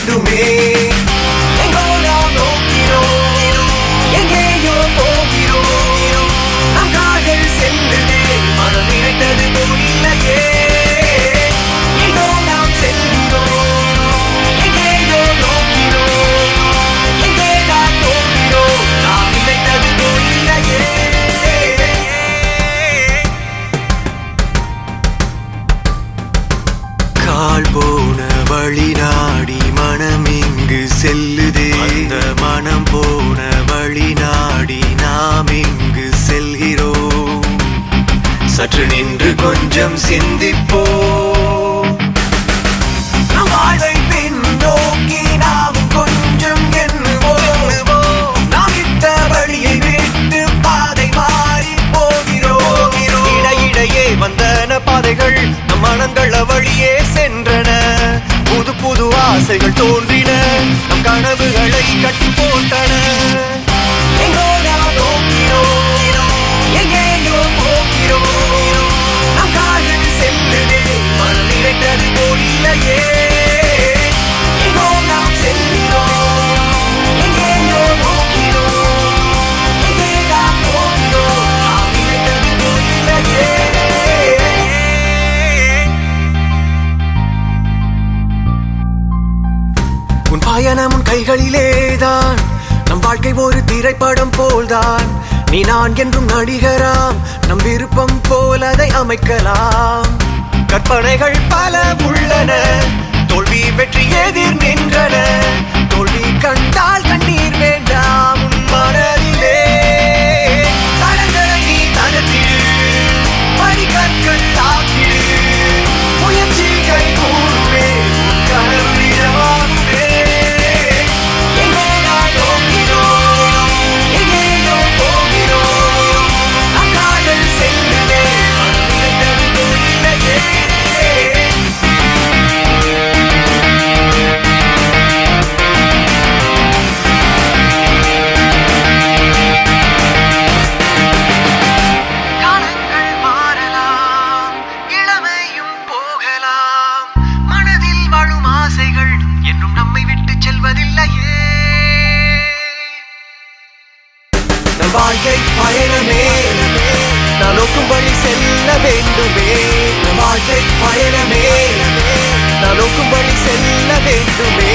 வேண்டுமே எங்கோ நாம் நோக்கிறோம் எங்கேயோ போகிறோம் நம் கால்கள் செல்லுதே மனம் நினைத்தது போல் இல்லையே எங்கோ நாம் செல்கிறோம் எங்கேயோ நோக்கிறோம் எங்கே நாம் போகிறோம் நாம் நினைத்தது போல் இல்லையே கால் போன வழி நாடி மனம் இங்கு செல்லுதே அந்த மனம் போன வழி நாடி நாம் இங்கு செல்கிறோம் சற்று நின்று கொஞ்சம் சிந்திப்போம் நம் வாழ்வை பின்னோக்கி நாமும் கொஞ்சம் எண்ணுவோம் நாம் இட்ட வழியை விட்டு பாதை மாறி போகிறோம் இடையிடையே வந்தன பாதைகள் நம் மனங்கள வழியே சென்றன புது புது ஆசைகள் தோன்றின நம் கனவுகளை கட்டி போட்டன எங்கோ நாம் நோக்கிறோம் எங்கேயோ போகிறோம் நம் கால்கள் செல்லுதே மனம் நினைத்தது போல் இல்லையே எங்கோ நாம் செல்கிறோம் எங்கேயோ நோக்கிறோம் எங்கே நாம் போகிறோம் நாம் நினைத்தது போல் இல்லையே உன் பயணம் உன் கைகளிலேதான் நம் வாழ்க்கை ஒரு திரைப்படம் போல்தான் நீ நான் என்றும் நடிகராம் நம் விருப்பம் போல் அதை அமைக்கலாம் கற்பனைகள் பல உள்ளன தோல்வி வெற்றி எதிர் நின்றன தோல்வி கண்டால் கண்ணீர் வேண்டாம் உன் மனதிலே தடங்களை நீ தகர்த்திடு படிக்கற்கள் ஆக்கிடு முயற்சிகள் கூறுவே உன் கனவு நிஜமாகுமே எங்கே நான் நோக்கிறோம் எங்கேயோ போகிறோம் நம் காதல் செல்லுதே மனம் நினைத்தது போல் இல்லையே காலங்கள் மாறலாம் இளமையும் போகலாம் மனதில் வாழும் ஆசைகள் என்றும் நம்மை விட்டு செல்வதில்லையே நம் வாழ்க்கை பயணமே நான் நோக்கும் வழி செல்ல வேண்டுமே நம் வாழ்க்கை பயணமே நான் நோக்கும் வழி செல்ல வேண்டுமே